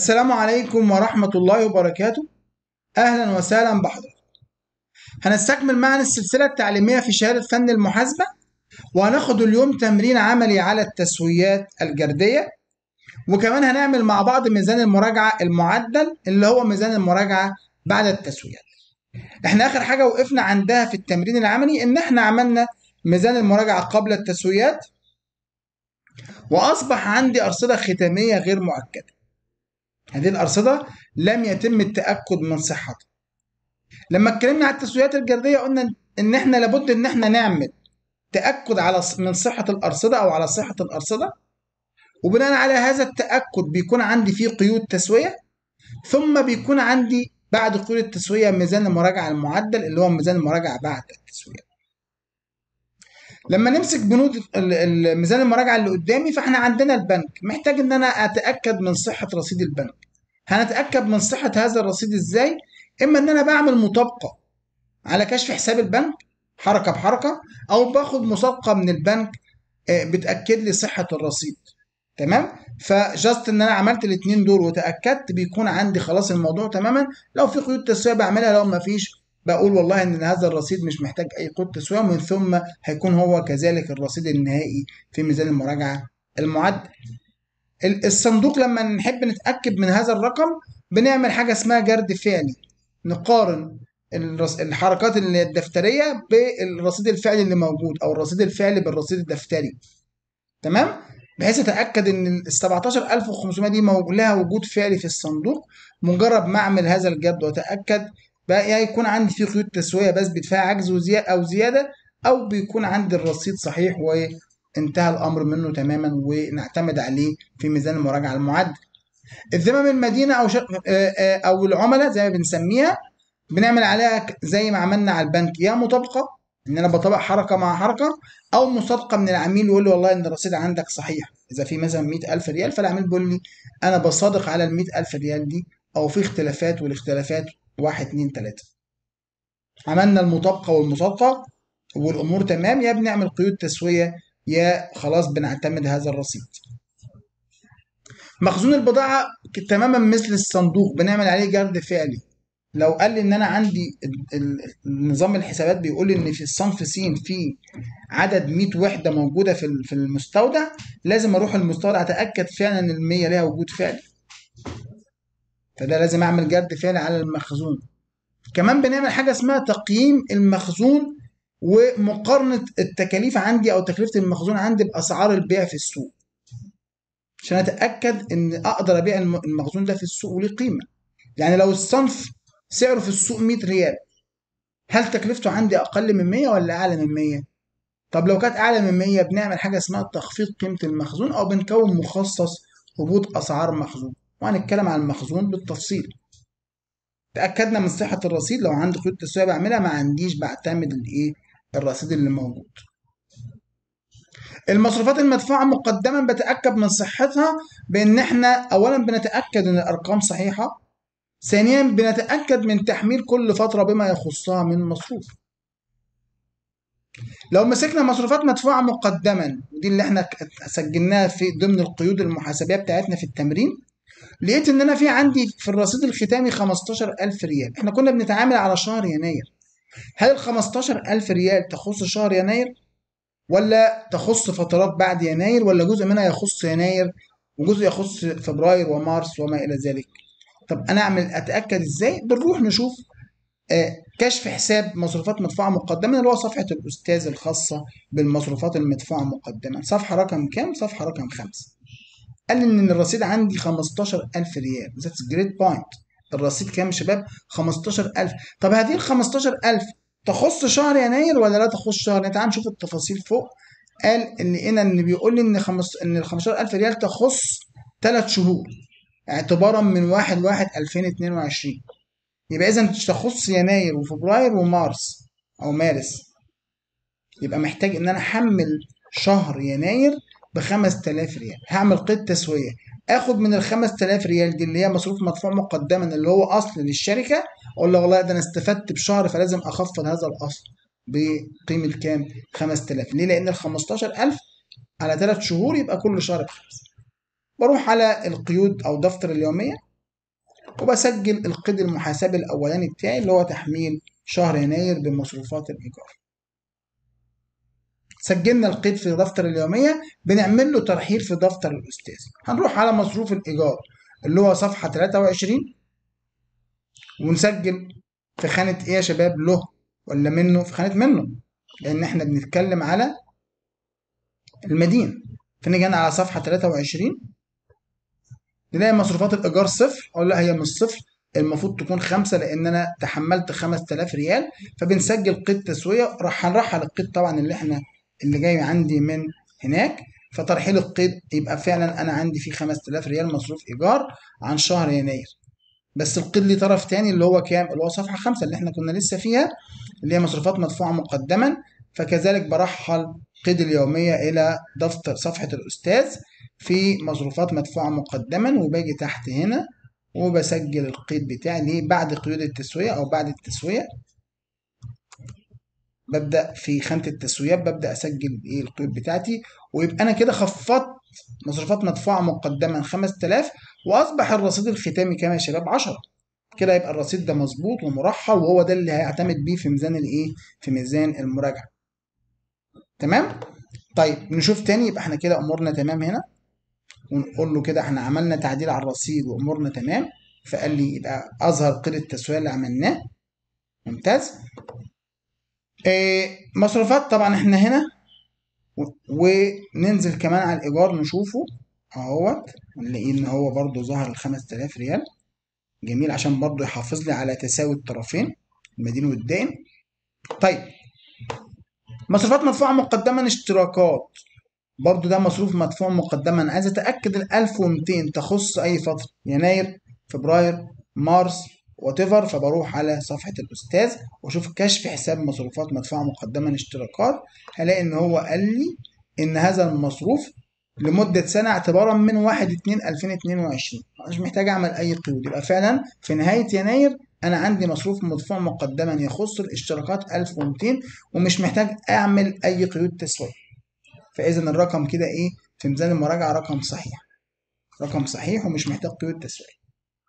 السلام عليكم ورحمة الله وبركاته أهلا وسهلا بحضرتك هنستكمل معنا السلسلة التعليمية في شهادة فن المحاسبة وهناخد اليوم تمرين عملي على التسويات الجردية وكمان هنعمل مع بعض ميزان المراجعة المعدل اللي هو ميزان المراجعة بعد التسويات احنا آخر حاجة وقفنا عندها في التمرين العملي إن احنا عملنا ميزان المراجعة قبل التسويات وأصبح عندي أرصدة ختامية غير مؤكدة هذه الأرصدة لم يتم التأكد من صحتها. لما اتكلمنا على التسويات الجردية قلنا إن إحنا لابد إن إحنا نعمل تأكد على من صحة الأرصدة أو على صحة الأرصدة وبناء على هذا التأكد بيكون عندي فيه قيود تسوية ثم بيكون عندي بعد قيود التسوية ميزان المراجعة المعدل اللي هو ميزان المراجعة بعد التسوية. لما نمسك بنود ميزان المراجعه اللي قدامي فاحنا عندنا البنك محتاج ان انا اتاكد من صحه رصيد البنك هنتاكد من صحه هذا الرصيد ازاي اما ان انا بعمل مطابقه على كشف حساب البنك حركه بحركه او باخد مسابقه من البنك بتاكد لي صحه الرصيد تمام فجاست ان انا عملت الاثنين دول وتاكدت بيكون عندي خلاص الموضوع تماما لو في قيود تسويه بعملها لو ما فيش بقول والله ان هذا الرصيد مش محتاج اي قيد تسويه ومن ثم هيكون هو كذلك الرصيد النهائي في ميزان المراجعه المعدل الصندوق لما نحب نتاكد من هذا الرقم بنعمل حاجه اسمها جرد فعلي نقارن الحركات اللي الدفتريه بالرصيد الفعلي اللي موجود او الرصيد الفعلي بالرصيد الدفتري تمام بحيث اتاكد ان ال 17500 دي لها وجود فعلي في الصندوق مجرد ما اعمل هذا الجرد واتاكد بقى يا يكون عندي فيه قيود تسويه بثبت فيها عجز وزيادة او زياده او بيكون عندي الرصيد صحيح وانتهى الامر منه تماما ونعتمد عليه في ميزان المراجعه المعدل الذمم المدينه او شر... او العملاء زي ما بنسميها بنعمل عليها زي ما عملنا على البنك يا مطابقه ان انا بطبق حركه مع حركه او مصادقه من العميل يقول لي والله ان الرصيد عندك صحيح اذا في مثلا 100000 ريال فالعميل بيقول لي انا بصادق على ال 100000 ريال دي او في اختلافات والاختلافات واحد اتنين تلاتة عملنا المطابقة والمصادقة والأمور تمام يا بنعمل قيود تسوية يا خلاص بنعتمد هذا الرصيد مخزون البضاعة تماما مثل الصندوق بنعمل عليه جرد فعلي لو قال لي ان انا عندي نظام الحسابات بيقول لي ان في الصنف س في عدد 100 وحده موجوده في في المستودع لازم اروح المستودع اتاكد فعلا ان ال 100 ليها وجود فعلي فده لازم اعمل جرد فعلي على المخزون كمان بنعمل حاجه اسمها تقييم المخزون ومقارنه التكاليف عندي او تكلفه المخزون عندي باسعار البيع في السوق عشان اتاكد ان اقدر ابيع المخزون ده في السوق وليه قيمه يعني لو الصنف سعره في السوق 100 ريال هل تكلفته عندي اقل من 100 ولا اعلى من 100 طب لو كانت اعلى من 100 بنعمل حاجه اسمها تخفيض قيمه المخزون او بنكون مخصص هبوط اسعار مخزون وهنتكلم عن المخزون بالتفصيل تأكدنا من صحة الرصيد لو عندي قيود تسوية بعملها ما عنديش بعتمد الايه الرصيد اللي موجود المصروفات المدفوعة مقدما بتأكد من صحتها بإن احنا أولا بنتأكد إن الأرقام صحيحة ثانيا بنتأكد من تحميل كل فترة بما يخصها من مصروف لو مسكنا مصروفات مدفوعة مقدما ودي اللي احنا سجلناها في ضمن القيود المحاسبية بتاعتنا في التمرين لقيت ان انا في عندي في الرصيد الختامي 15000 ريال احنا كنا بنتعامل على شهر يناير هل ال 15000 ريال تخص شهر يناير ولا تخص فترات بعد يناير ولا جزء منها يخص يناير وجزء يخص فبراير ومارس وما الى ذلك طب انا اعمل اتاكد ازاي بنروح نشوف آه كشف حساب مصروفات مدفوعه مقدما اللي هو صفحه الاستاذ الخاصه بالمصروفات المدفوعه مقدما صفحه رقم كام صفحه رقم خمسة قال لي ان الرصيد عندي 15000 ريال ذاتس جريت بوينت الرصيد كام يا شباب 15000 طب هذه ال 15000 تخص شهر يناير ولا لا تخص شهر يناير تعال نشوف التفاصيل فوق قال ان هنا ان بيقول لي ان خمس ان ال 15000 ريال تخص 3 شهور اعتبارا من 1 1 2022 يبقى اذا تخص يناير وفبراير ومارس او مارس يبقى محتاج ان انا احمل شهر يناير ب 5000 ريال هعمل قيد تسويه اخد من ال 5000 ريال دي اللي هي مصروف مدفوع مقدما اللي هو اصل للشركه اقول له والله ده انا استفدت بشهر فلازم اخفض هذا الاصل بقيمه كام 5000 ليه لان ال 15000 على 3 شهور يبقى كل شهر بخمسه بروح على القيود او دفتر اليوميه وبسجل القيد المحاسبي الاولاني بتاعي اللي هو تحميل شهر يناير بمصروفات الايجار سجلنا القيد في دفتر اليوميه بنعمل له ترحيل في دفتر الاستاذ هنروح على مصروف الايجار اللي هو صفحه 23 ونسجل في خانه ايه يا شباب له ولا منه في خانه منه لان احنا بنتكلم على المدينه فنيجي هنا على صفحه 23 نلاقي مصروفات الايجار صفر اقول لا هي مش صفر المفروض تكون خمسة لان انا تحملت 5000 ريال فبنسجل قيد تسويه راح هنرحل القيد طبعا اللي احنا اللي جاي عندي من هناك فترحيل القيد يبقى فعلا انا عندي فيه 5000 ريال مصروف ايجار عن شهر يناير بس القيد ليه طرف تاني اللي هو كام اللي هو صفحه خمسة اللي احنا كنا لسه فيها اللي هي مصروفات مدفوعه مقدما فكذلك برحل قيد اليوميه الى دفتر صفحه الاستاذ في مصروفات مدفوعه مقدما وباجي تحت هنا وبسجل القيد بتاعي ليه بعد قيود التسويه او بعد التسويه ببدا في خانه التسويات ببدا اسجل ايه القيود بتاعتي ويبقى انا كده خفضت مصروفات مدفوعه مقدما 5000 واصبح الرصيد الختامي كام يا شباب 10 كده يبقى الرصيد ده مظبوط ومرحل وهو ده اللي هيعتمد بيه في ميزان الايه في ميزان المراجعه تمام طيب نشوف تاني يبقى احنا كده امورنا تمام هنا ونقول له كده احنا عملنا تعديل على الرصيد وامورنا تمام فقال لي يبقى اظهر قيد التسويه اللي عملناه ممتاز إيه مصروفات طبعا احنا هنا وننزل كمان على الايجار نشوفه اهوت نلاقيه ان هو برضو ظهر ال 5000 ريال جميل عشان برضو يحافظ لي على تساوي الطرفين المدين والدائن طيب مصروفات مدفوعة مقدما اشتراكات برضو ده مصروف مدفوع مقدما عايز اتاكد ال 1200 تخص اي فتره يناير فبراير مارس واتيفر فبروح على صفحه الاستاذ واشوف كشف حساب مصروفات مدفوعه مقدما اشتراكات هلاقي ان هو قال لي ان هذا المصروف لمده سنه اعتبارا من 1 2 2022 مش محتاج اعمل اي قيود يبقى فعلا في نهايه يناير انا عندي مصروف مدفوع مقدما يخص الاشتراكات 1200 ومش محتاج اعمل اي قيود تسويه فاذا الرقم كده ايه في ميزان المراجعه رقم صحيح رقم صحيح ومش محتاج قيود تسويه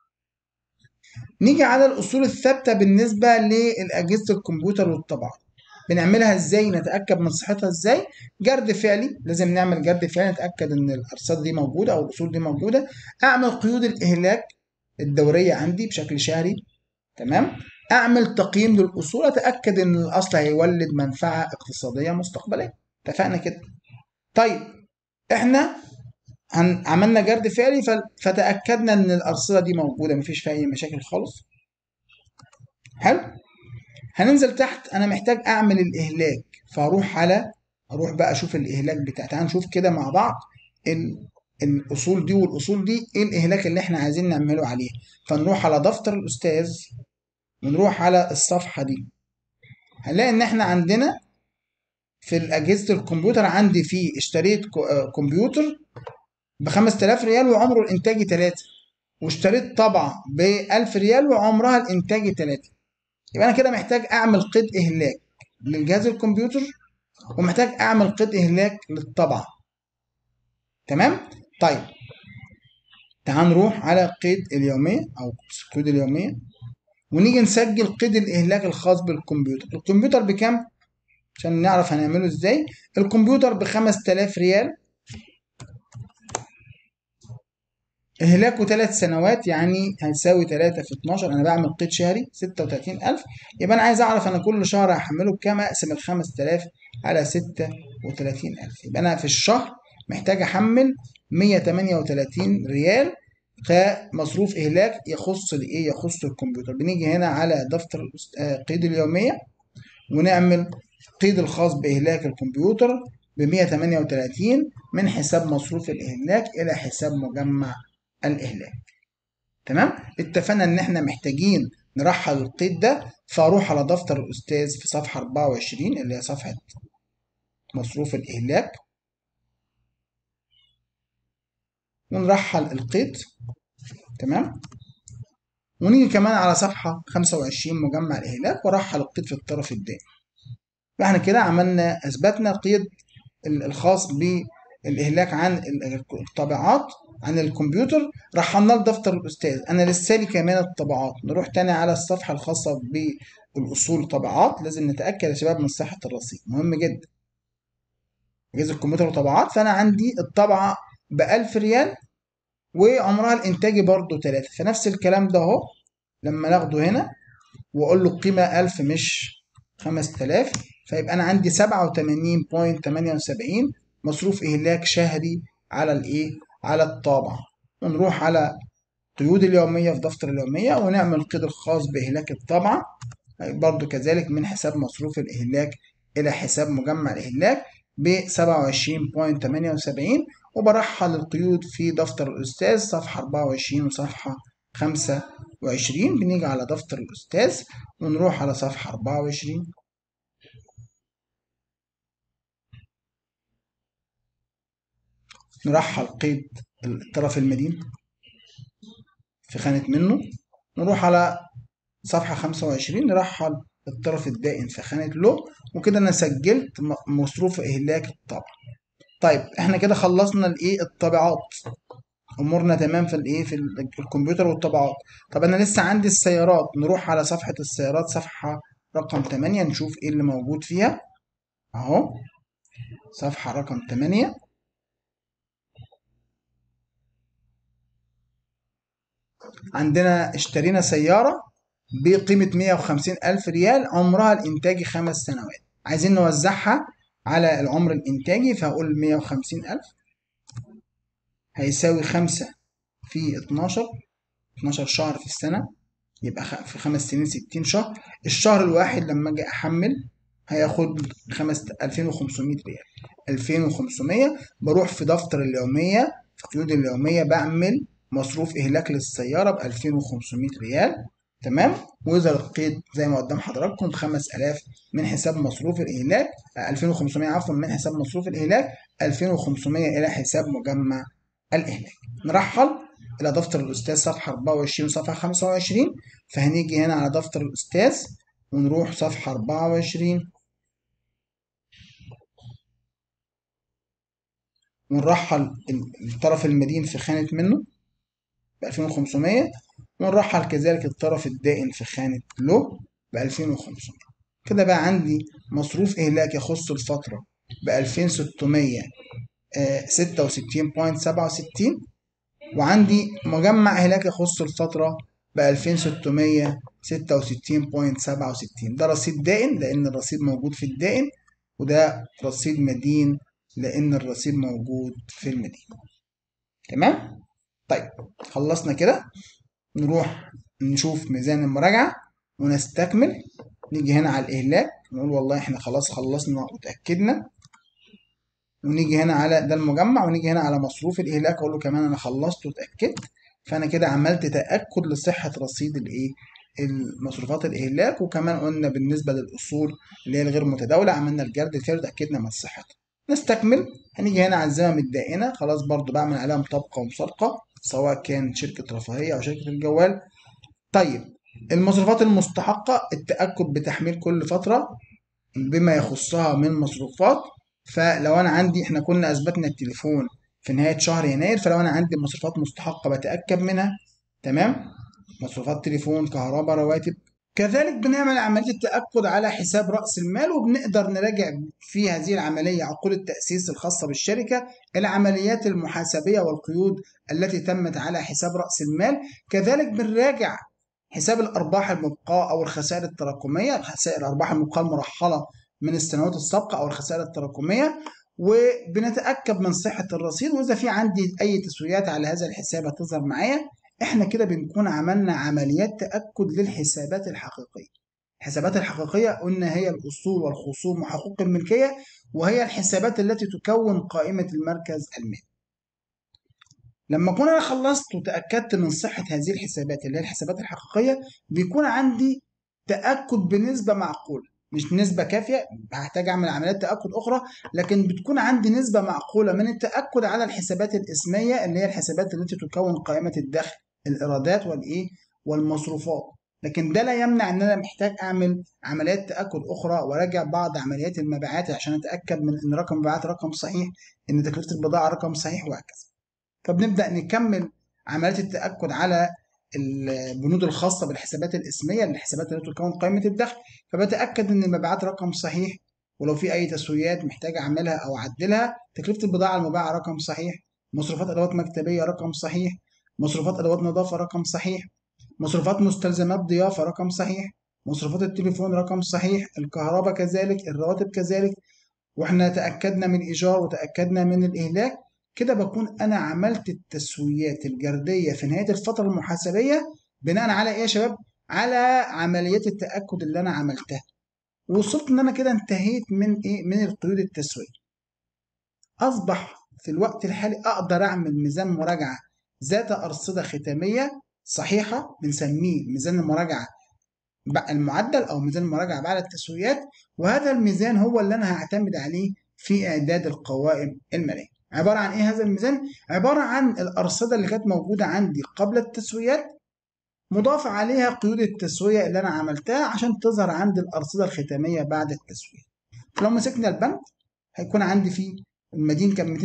نيجي على الاصول الثابته بالنسبه لاجهزه الكمبيوتر والطبعه بنعملها ازاي نتاكد من صحتها ازاي جرد فعلي لازم نعمل جرد فعلي نتاكد ان الارصاد دي موجوده او الاصول دي موجوده اعمل قيود الاهلاك الدوريه عندي بشكل شهري تمام اعمل تقييم للاصول اتاكد ان الاصل هيولد منفعه اقتصاديه مستقبليه اتفقنا كده طيب احنا هن... عملنا جرد فعلي ف... فتاكدنا ان الارصده دي موجوده مفيش فيها اي مشاكل خالص حلو هننزل تحت انا محتاج اعمل الاهلاك فاروح على اروح بقى اشوف الاهلاك بتاعتي تعال نشوف كده مع بعض ال... الاصول دي والاصول دي ايه الاهلاك اللي احنا عايزين نعمله عليه فنروح على دفتر الاستاذ ونروح على الصفحه دي هنلاقي ان احنا عندنا في اجهزه الكمبيوتر عندي فيه اشتريت كمبيوتر ب 5000 ريال وعمره الانتاجي 3 واشتريت طبعه ب 1000 ريال وعمرها الانتاجي 3 يبقى انا كده محتاج اعمل قيد اهلاك للجهاز الكمبيوتر ومحتاج اعمل قيد اهلاك للطبعه تمام طيب تعال نروح على قيد اليوميه او قيد اليوميه ونيجي نسجل قيد الاهلاك الخاص بالكمبيوتر الكمبيوتر بكام عشان نعرف هنعمله ازاي الكمبيوتر ب 5000 ريال إهلاكه ثلاث سنوات يعني هيساوي 3 في 12 أنا بعمل قيد شهري 36000 يبقى أنا عايز أعرف أنا كل شهر هحمله بكام أقسم ال 5000 على 36000 يبقى أنا في الشهر محتاج أحمل 138 ريال كمصروف إهلاك يخص الإيه يخص الكمبيوتر بنيجي هنا على دفتر قيد اليومية ونعمل قيد الخاص بإهلاك الكمبيوتر ب 138 من حساب مصروف الإهلاك إلى حساب مجمع الإهلاك تمام اتفقنا إن إحنا محتاجين نرحل القيد ده فأروح على دفتر الأستاذ في صفحة 24 اللي هي صفحة مصروف الإهلاك ونرحل القيد تمام ونيجي كمان على صفحة 25 مجمع الإهلاك ورحل القيد في الطرف الدائم فاحنا كده عملنا أثبتنا قيد الخاص الاهلاك عن الطابعات عن الكمبيوتر رحلنا لدفتر الاستاذ انا لسه لي كمان الطبعات نروح تاني على الصفحه الخاصه بالاصول طبعات لازم نتاكد يا شباب من صحه الرصيد مهم جدا اجهزه الكمبيوتر وطبعات فانا عندي الطبعه ب 1000 ريال وعمرها الانتاجي برضو 3 فنفس الكلام ده اهو لما ناخده هنا واقول له القيمه 1000 مش 5000 فيبقى انا عندي 87.78 مصروف إهلاك شهري على الإيه؟ على الطابعة ونروح على قيود اليومية في دفتر اليومية ونعمل قيد الخاص بإهلاك الطابعة برضو كذلك من حساب مصروف الإهلاك إلى حساب مجمع الإهلاك ب 27.78 وبرحل القيود في دفتر الأستاذ صفحة 24 وصفحة 25 بنيجي على دفتر الأستاذ ونروح على صفحة 24 نرحل قيد الطرف المدين في خانة منه نروح على صفحة 25 نرحل الطرف الدائن في خانة له وكده أنا سجلت مصروف إهلاك الطبع طيب احنا كده خلصنا الايه الطبعات امورنا تمام في الايه في الكمبيوتر والطبعات طب انا لسه عندي السيارات نروح على صفحة السيارات صفحة رقم 8 نشوف ايه اللي موجود فيها اهو صفحة رقم 8 عندنا اشترينا سيارة بقيمة 150 ألف ريال عمرها الإنتاجي خمس سنوات عايزين نوزعها على العمر الإنتاجي فهقول 150 ألف هيساوي خمسة في 12 12 شهر في السنة يبقى في خمس سنين 60 شهر الشهر الواحد لما أجي أحمل هياخد خمس 2500 ريال 2500 بروح في دفتر اليومية في قيود اليومية بعمل مصروف إهلاك للسيارة ب 2500 ريال تمام وإذا القيد زي ما قدام حضراتكم 5000 من حساب مصروف الإهلاك 2500 عفوا من حساب مصروف الإهلاك 2500 إلى حساب مجمع الإهلاك نرحل إلى دفتر الأستاذ صفحة 24 وصفحة 25 فهنيجي هنا على دفتر الأستاذ ونروح صفحة 24 ونرحل الطرف المدين في خانة منه ب 2500 ونرحل كذلك الطرف الدائن في خانة له ب 2500 كده بقى عندي مصروف إهلاك يخص الفترة ب 2666.67 وعندي مجمع إهلاك يخص الفترة ب 2666.67 ده رصيد دائن لأن الرصيد موجود في الدائن وده رصيد مدين لأن الرصيد موجود في المدين تمام؟ طيب خلصنا كده نروح نشوف ميزان المراجعة ونستكمل نيجي هنا على الإهلاك نقول والله احنا خلاص خلصنا وتأكدنا ونيجي هنا على ده المجمع ونيجي هنا على مصروف الإهلاك أقول له كمان أنا خلصت وتأكدت فأنا كده عملت تأكد لصحة رصيد الإيه المصروفات الإهلاك وكمان قلنا بالنسبة للأصول اللي هي الغير متداولة عملنا الجرد الفعلي وتأكدنا من صحتها نستكمل هنيجي هنا على الزمن الدائنة خلاص برضو بعمل عليها مطابقة ومسابقة سواء كان شركة رفاهية أو شركة الجوال طيب المصروفات المستحقة التأكد بتحميل كل فترة بما يخصها من مصروفات فلو أنا عندي إحنا كنا أثبتنا التليفون في نهاية شهر يناير فلو أنا عندي مصروفات مستحقة بتأكد منها تمام مصروفات تليفون كهرباء رواتب كذلك بنعمل عملية التأكد على حساب رأس المال وبنقدر نراجع في هذه العملية عقود التأسيس الخاصة بالشركة العمليات المحاسبية والقيود التي تمت على حساب رأس المال كذلك بنراجع حساب الأرباح المبقاة أو الخسائر التراكمية خسائر الأرباح المبقاة المرحلة من السنوات السابقة أو الخسائر التراكمية وبنتأكد من صحة الرصيد وإذا في عندي أي تسويات على هذا الحساب هتظهر معايا احنا كده بنكون عملنا عمليات تأكد للحسابات الحقيقية الحسابات الحقيقية قلنا هي الأصول والخصوم وحقوق الملكية وهي الحسابات التي تكون قائمة المركز المالي لما أكون أنا خلصت وتأكدت من صحة هذه الحسابات اللي هي الحسابات الحقيقية بيكون عندي تأكد بنسبة معقولة مش نسبة كافية هحتاج أعمل عمليات تأكد أخرى لكن بتكون عندي نسبة معقولة من التأكد على الحسابات الإسمية اللي هي الحسابات التي تكون قائمة الدخل الإيرادات والإيه والمصروفات لكن ده لا يمنع ان انا محتاج اعمل عمليات تاكد اخرى وراجع بعض عمليات المبيعات عشان اتاكد من ان رقم المبيعات رقم صحيح ان تكلفه البضاعه رقم صحيح وهكذا فبنبدا نكمل عمليات التاكد على البنود الخاصه بالحسابات الاسميه الحسابات التي تكون قائمه الدخل فبتاكد ان المبيعات رقم صحيح ولو في اي تسويات محتاج اعملها او اعدلها تكلفه البضاعه المباعه رقم صحيح مصروفات ادوات مكتبيه رقم صحيح مصروفات ادوات نظافه رقم صحيح مصروفات مستلزمات ضيافه رقم صحيح مصروفات التليفون رقم صحيح الكهرباء كذلك الرواتب كذلك واحنا تاكدنا من الايجار وتاكدنا من الاهلاك كده بكون انا عملت التسويات الجرديه في نهايه الفتره المحاسبيه بناء على ايه يا شباب على عمليات التاكد اللي انا عملتها وصلت ان انا كده انتهيت من ايه من القيود التسويه اصبح في الوقت الحالي اقدر اعمل ميزان مراجعه ذات ارصده ختاميه صحيحه بنسميه ميزان المراجعه المعدل او ميزان المراجعه بعد التسويات وهذا الميزان هو اللي انا هعتمد عليه في اعداد القوائم الماليه عباره عن ايه هذا الميزان عباره عن الارصده اللي كانت موجوده عندي قبل التسويات مضاف عليها قيود التسويه اللي انا عملتها عشان تظهر عندي الارصده الختاميه بعد التسويه فلو مسكنا البند هيكون عندي فيه المدين كان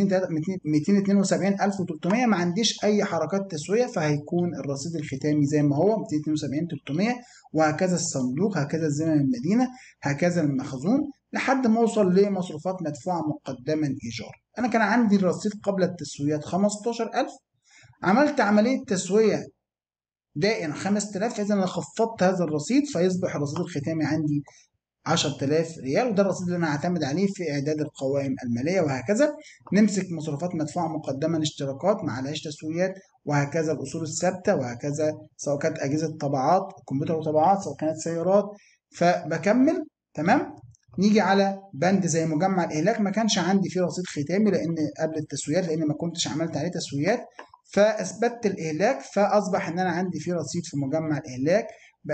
272300 ما عنديش اي حركات تسويه فهيكون الرصيد الختامي زي ما هو 272300 وهكذا الصندوق هكذا الزمن المدينه هكذا المخزون لحد ما اوصل لمصروفات مدفوعه مقدما ايجار انا كان عندي الرصيد قبل التسويات 15000 عملت عمليه تسويه دائن 5000 اذا انا خفضت هذا الرصيد فيصبح الرصيد الختامي عندي 10000 ريال وده الرصيد اللي انا هعتمد عليه في اعداد القوائم الماليه وهكذا نمسك مصروفات مدفوعه مقدما اشتراكات ما عليهاش تسويات وهكذا الاصول الثابته وهكذا سواء كانت اجهزه طبعات كمبيوتر وطبعات سواء كانت سيارات فبكمل تمام نيجي على بند زي مجمع الاهلاك ما كانش عندي فيه رصيد ختامي لان قبل التسويات لان ما كنتش عملت عليه تسويات فاثبتت الاهلاك فاصبح ان انا عندي فيه رصيد في مجمع الاهلاك ب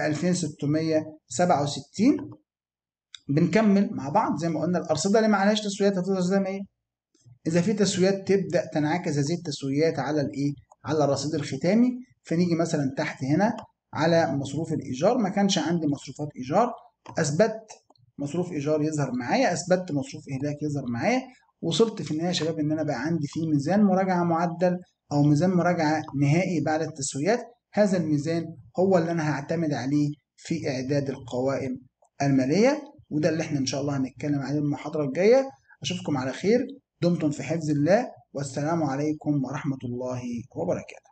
2667 بنكمل مع بعض زي ما قلنا الارصده اللي ما عليهاش تسويات هتظهر زي ما هي اذا في تسويات تبدا تنعكس هذه التسويات على الايه على الرصيد الختامي فنيجي مثلا تحت هنا على مصروف الايجار ما كانش عندي مصروفات ايجار اثبت مصروف ايجار يظهر معايا اثبتت مصروف اهلاك يظهر معايا وصلت في النهايه يا شباب ان انا بقى عندي فيه ميزان مراجعه معدل او ميزان مراجعه نهائي بعد التسويات هذا الميزان هو اللي انا هعتمد عليه في اعداد القوائم الماليه وده اللي احنا ان شاء الله هنتكلم عليه المحاضره الجايه اشوفكم على خير دمتم في حفظ الله والسلام عليكم ورحمه الله وبركاته